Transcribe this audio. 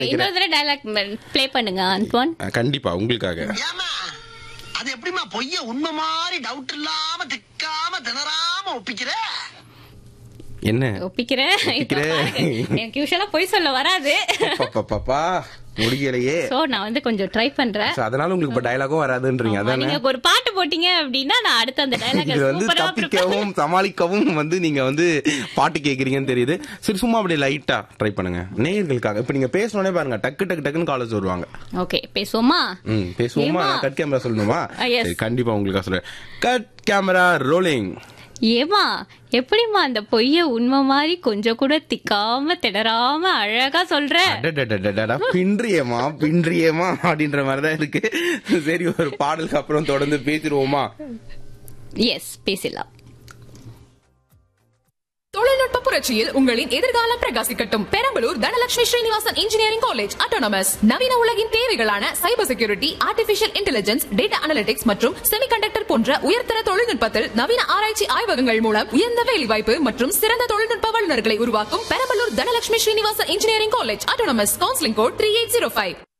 இன்னொரு தடவை dialogue play பண்ணுங்க அன்பான் அஹ், கண்டிப்பா உங்களுக்காக ஏமா அது எப்படிமா பொய்ய உண்மை மாதிரி டவுட் இல்லாம திக்காம திணறாம ஒப்பிக்கிற என்ன ஒப்பிக்கிறேன் இப்ப ஒப்பிக்கிறேன். பாருங்க, எனக்கு யூஸ்வலா பொய் சொல்ல வராது பாப்பா முடியலையே சோ நான் வந்து கொஞ்சம் ட்ரை பண்றேன் So, அதனால உங்களுக்கு இப்ப டயலாகும் வராதுன்றீங்க ஆமா, அதானே நீங்க ஒரு பாட்டு போட்டீங்க அப்படின்னா நான் அடுத்த அந்த டைலாக் இது வந்து தப்பிக்கவும் சமாளிக்கவும் வந்து நீங்க வந்து பாட்டு கேக்குறீங்கன்னு தெரியுது சரி சும்மா அப்படியே லைட்டா ட்ரை பண்ணுங்க நேயர்களுக்காக இப்ப நீங்க பேசணும்னே பாருங்க டக்கு டக்கு டக்குன்னு காலேஜ் வருவாங்க ஓகே பேசுவோமா ம் பேசுவோமா ஏம்மா? கட் கேமரா சொல்லணுமா Ah, yes. சரி, கண்டிப்பா உங்களுக்காக சொல்றேன் கட் கேமரா ரோலிங் ஏமா எப்படிமா அந்த பொய்ய உண்மை மாதிரி கொஞ்சம் கூட திக்காம திணறாம அழகா சொல்ற அடடடடடடா, பின்றியேமா பின்றியேமா அப்படின்ற மாதிரிதான் இருக்கு சரி ஒரு பாடலுக்கு அப்புறம் தொடர்ந்து பேசிடுவோமா எஸ் பேசலாம் தொழில்நுட்ப புரட்சியில் உங்களின் எதிர்காலம் பிரகாசிக்கட்டும் Perambalur Dhanalakshmi Srinivasan engineering college autonomous நவீன உலகின் தேவைகளான cyber security artificial intelligence data analytics மற்றும் செமிகண்டக்டர் போன்ற உயர்தர தொழில்நுட்பத்தில் நவீன ஆராய்ச்சி ஆய்வகங்கள் மூலம் உயர்ந்த வேலைவாய்ப்பு மற்றும் சிறந்த தொழில்நுட்ப வல்லுநர்களை உருவாக்கும் Perambalur Dhanalakshmi Srinivasan engineering college autonomous counselling code three eight zero five